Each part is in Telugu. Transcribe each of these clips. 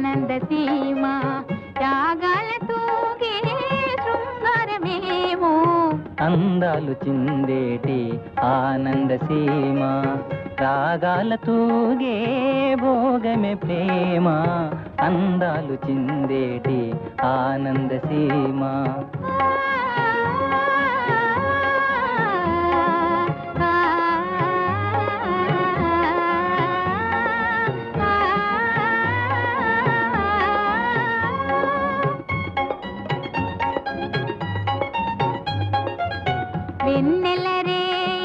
ఆనంద సీమ రాగాల తూగే శృంగారమేమో అందాలు చిందేటి ఆనంద సీమ రాగాల తూగే భోగమే ప్రేమ అందాలు చిందేటి ఆనంద సీమ వెన్నెలరే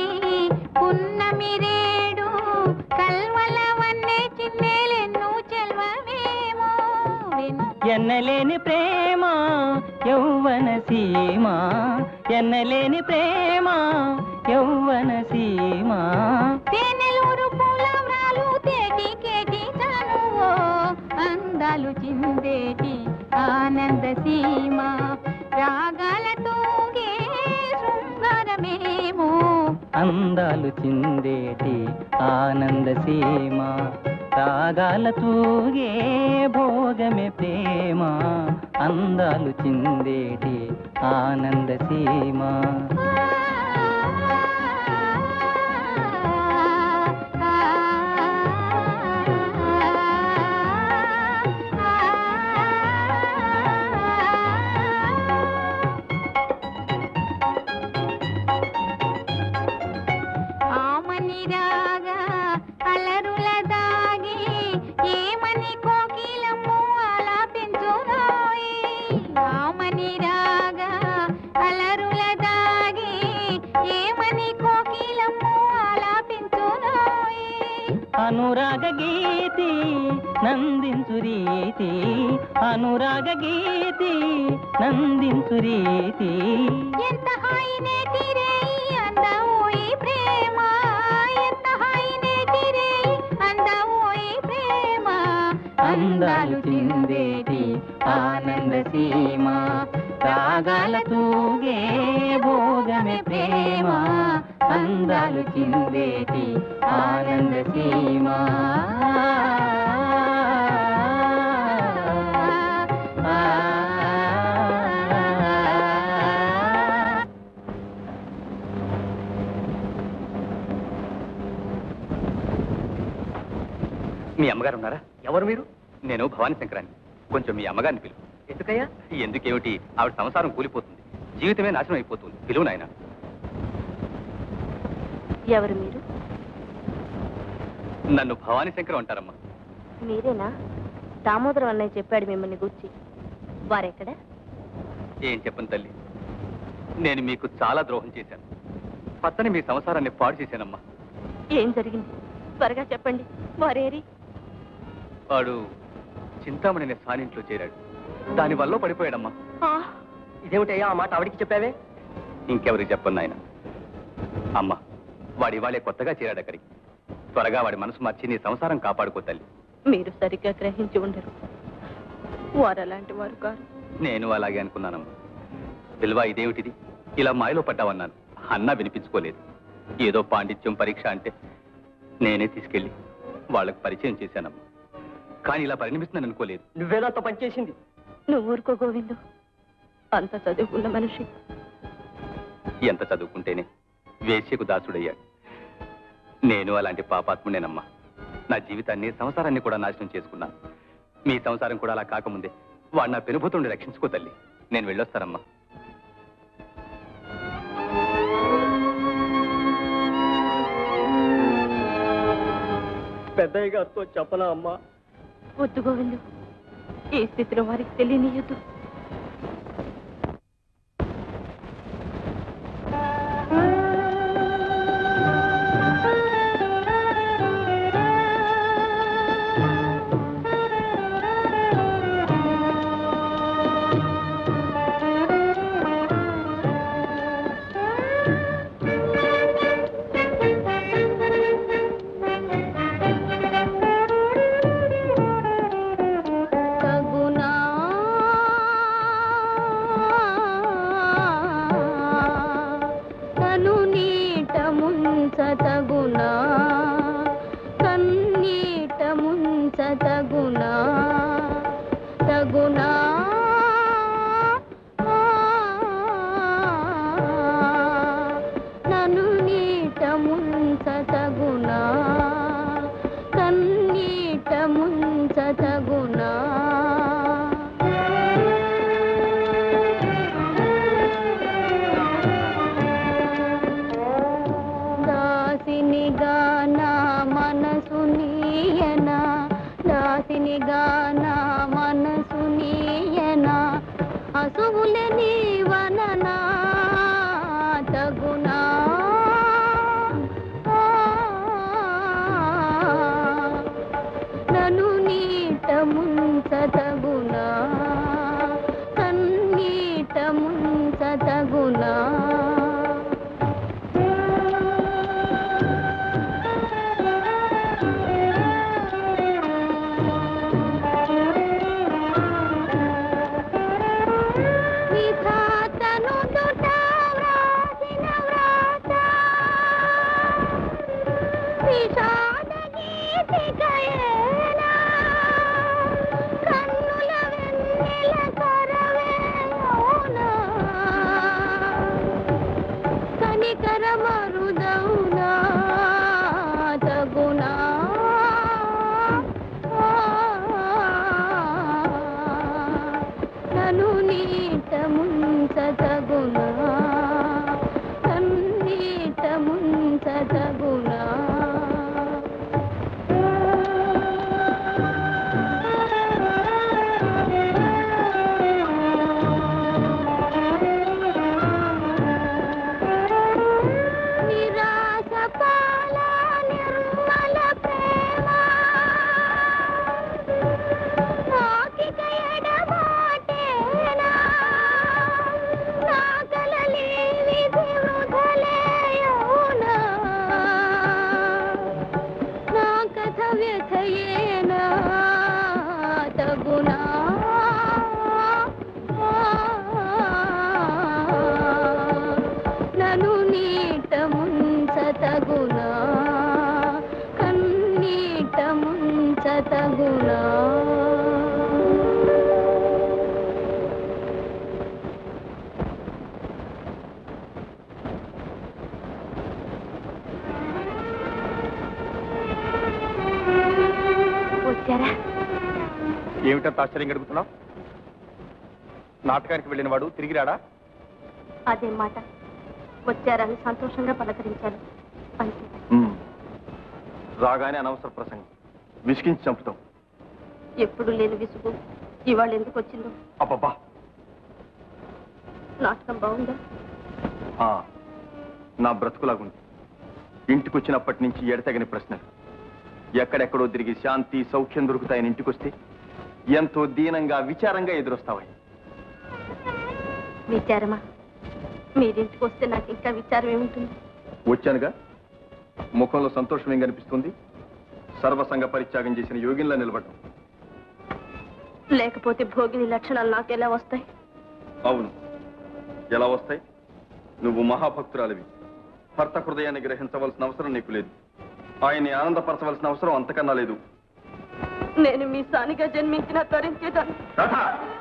పున్నమిరేడు కల్వల వన్నె చిన్నెలెన్ను చెల్వమేమో వెన్న ఎన్నలేని ప్రేమ యౌవన సీమ ఎన్నలేని ప్రేమ యౌవన సీమ తేనెలూరు పూలవ్రాలు తేటి కేటి చనువో అందాలు చిందేటి ఆనంద సీమ రాగాల తూగే శృంగారమేమో అందాలు చిందేటి ఆనంద సీమ రాగాల తూగే భోగమే ప్రేమ అందాలు చిందేటి ఆనంద సీమ ఆమని రాగా అలరుల దాగి ఏమని కోకిలము అలా పెంచురాయి ఆమని రాగా అలరుల దాగి ఏమని కోకిలము అలా పెంచురాయి అనురాగ గీతి నందించు రీతి అనురాగ గీతి నందించు రీతి ఎంత హాయినే తిరేయి అందవోయి ప్రేమ ఎంత హాయినే తిరేయి అందవోయి ప్రేమ అందాలు చిందేటి ఆనంద సీమ రాగాల తూగే భోగమే ప్రేమ అందాలు చిందేటి ఆనంద సీమ మీ అమ్మగారు ఉన్నారా ఎవరు మీరు నేను భవానీ శంకరాన్ని కొంచెం మీ అమ్మగారిని పిలువు ఎందుకయ్యా ఎందుకేమిటి ఆవిడ సంసారం కూలిపోతుంది జీవితమే నాశనం అయిపోతుంది పిలువు నాయన ఎవరు మీరు నన్ను భవానీ శంకరం అంటారమ్మా మీరేనా దామోదరం అన్నయ్య చెప్పాడు మిమ్మల్ని గూర్చి వారెక్కడ ఏం చెప్పను తల్లి నేను మీకు చాలా ద్రోహం చేశాను పచ్చని మీ సంసారాన్ని పాడు చేశానమ్మా ఏం జరిగింది త్వరగా చెప్పండి వారేరి వాడు చింతామణి అనే సానింట్లో చేరాడు దాని వల్ల పడిపోయాడమ్మా ఇదేమిటయ్యా ఆ మాట ఆవిడికి చెప్పావే ఇంకెవరికి చెప్పను నాయన అమ్మా వాడి ఇవాళే కొత్తగా చేరాడు అక్కడికి త్వరగా వాడి మనసు మార్చి నీ సంసారం కాపాడుకో తల్లి మీరు సరిగ్గా గ్రహించి ఉండరు వారు అలాంటి వారు కారు నేను అలాగే అనుకున్నానమ్మా విలువ ఇదేమిటిది ఇలా మాయలో పడ్డావన్నాను అన్నా వినిపించుకోలేదు ఏదో పాండిత్యం పరీక్ష అంటే నేనే తీసుకెళ్ళి వాళ్ళకి పరిచయం చేశానమ్మా కానీ ఇలా పరిణమిస్తుందని అనుకోలేదు నువ్వేనాతో పనిచేసింది నువ్వు ఊరుకో గోవిందు అంత చదువుకున్న మనిషి ఎంత చదువుకుంటేనే వేశ్యకు దాసుడయ్యాడు నేను అలాంటి పాపాత్ముడేనమ్మా నా జీవితాన్ని సంసారాన్ని కూడా నాశనం చేసుకున్నాను మీ సంసారం కూడా అలా కాకముందే వాడు నా పెనుభూతుడిని రక్షించుకో తల్లి నేను వెళ్ళొస్తానమ్మా పెద్దయ్య గారితో చెప్పనా అమ్మా వద్దు గోవిందు ఈ స్థితిలో వారికి తెలియనియొద్దు సగునా ముంచతగునా విధాతను దుట వ్రాసిన వ్రాత విషాద గీతికయేనా కన్నుల వెన్నెల కరవేయౌనా కనికర మరుదౌనా తగునా నను నీట ముంచతగునా కన్నీట ముంచతగునా నిరాశ పాల నిర్మల ప్రేమ నాకిక ఎడబాటేనా నా కలలి విధి వృధలేయౌనా నా కథ వ్యథయేనా తగునా నను నీట ముంచతగునా కన్నీట ముంచతగునా వచ్చారా ఏమిటంత ఆశ్చర్యం గడుపుతున్నావు నాటకానికి వెళ్ళిన వాడు తిరిగి రాడా అదే మాట వచ్చారని సంతోషంగా పలకరించాను అంతే రాగానే అనవసర ప్రసంగం విసిగించి చంపుతాం ఎప్పుడు లేని విసుగు ఇవాళ ఎందుకు వచ్చిందో అబ్బబ్బా నాటకం బాగుందా ఆ, నా బ్రతుకులాగుంది ఇంటికి వచ్చినప్పటి నుంచి ఎడతెగని ప్రశ్నలు ఎక్కడెక్కడో తిరిగి శాంతి సౌఖ్యం దొరుకుతాయని ఇంటికొస్తే ఎంతో దీనంగా విచారంగా ఎదురొస్తావని విచారమా మీరింటికి వస్తే నాకు ఇంకా విచారం ఏముంటుంది వచ్చానుగా ముఖంలో సంతోషం ఏం కనిపిస్తుంది సర్వసంగ పరిత్యాగం చేసిన యోగిన్లా నిలబడ్డం లేకపోతే భోగిని లక్షణాలు నాకెలా వస్తాయి అవును ఎలా వస్తాయి నువ్వు మహాభక్తురాలివి భర్త హృదయాన్ని గ్రహించవలసిన అవసరం నీకు లేదు ఆయన్ని ఆనందపరచవలసిన అవసరం అంతకన్నా లేదు నేను మీ సానిగా జన్మించిన తరించేదాన్ని రాధా!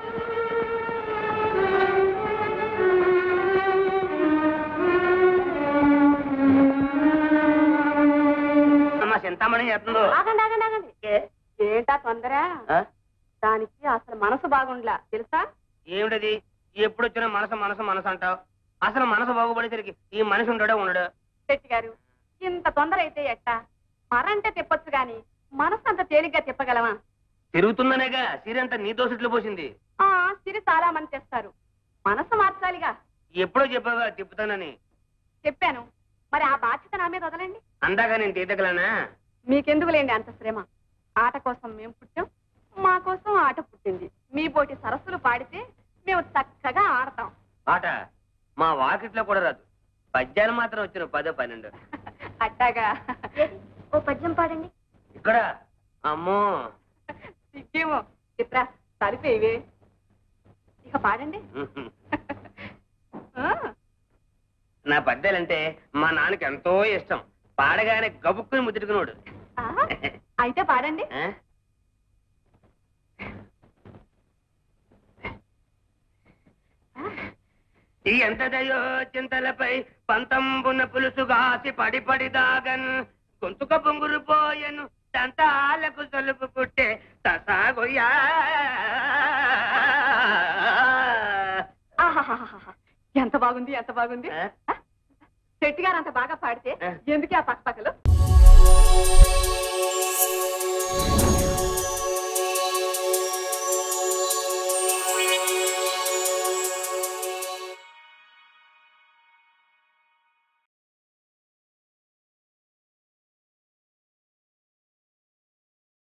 అమ్మ చింతామణి చేస్తుందో ఆగండి ఆగండి ఆగండి ఏంటా తొందర దానికి అసలు మనసు బాగుండలా తెలుసా ఏమిటది ఎప్పుడు వచ్చినా మనసు మనసు మనసు అంటావు అసలు మనసు బాగుపడేసరికి ఈ మనిషి ఉండడా ఉండడు శెట్టి గారు ఇంత తొందర అయితే ఎట్టా మరంటే తిప్పొచ్చు గాని మనసు అంత తేలిగ్గా తిప్పగలమా తిరుగుతుందనేగా సిరంతా నీ దోసిట్లో పోసింది ఆ సిరి చాలా మంది తెస్తారు మనసు మార్చాలిగా ఎప్పుడో చెప్పావా తిప్పుతానని చెప్పాను మరి ఆ బాధ్యత నా మీద వదలండి అందాక నేను తీతగలనా మీకెందుకులేండి అంత శ్రమ ఆట కోసం మేము పుట్టాం మా కోసం ఆట పుట్టింది మీ పోటీ సరస్సులు పాడితే మేము చక్కగా ఆడతాం ఆట మా వాకిట్లో కూడా రాదు పద్యాలు మాత్రం వచ్చిన పదో పన్నెండు అట్టాగా ఓ పద్యం పాడండి ఇక్కడ అమ్మో సిగ్గేమో చిత్ర సరిపోయివే ఇక పాడండి ఆ, నా పద్యాలంటే మా నాన్నకి ఎంతో ఇష్టం పాడగానే గబుక్కుని ముద్దుకున్నాడు ఆ, అయితే పాడండి ఎంత దయో చింతలపై పంతంబున పులుసుగాసి పడి పడి దాగన్ గొంతుక పొంగురు పోయెను దంతాలకు సొలుపు పుట్టే తసాగొయ్యా ఆహాహాహాహా. ఎంత బాగుంది ఎంత బాగుంది ఆ? శెట్టి గారు అంత బాగా పాడితే ఆ. ఎందుకే ఆ పక్కపక్కలు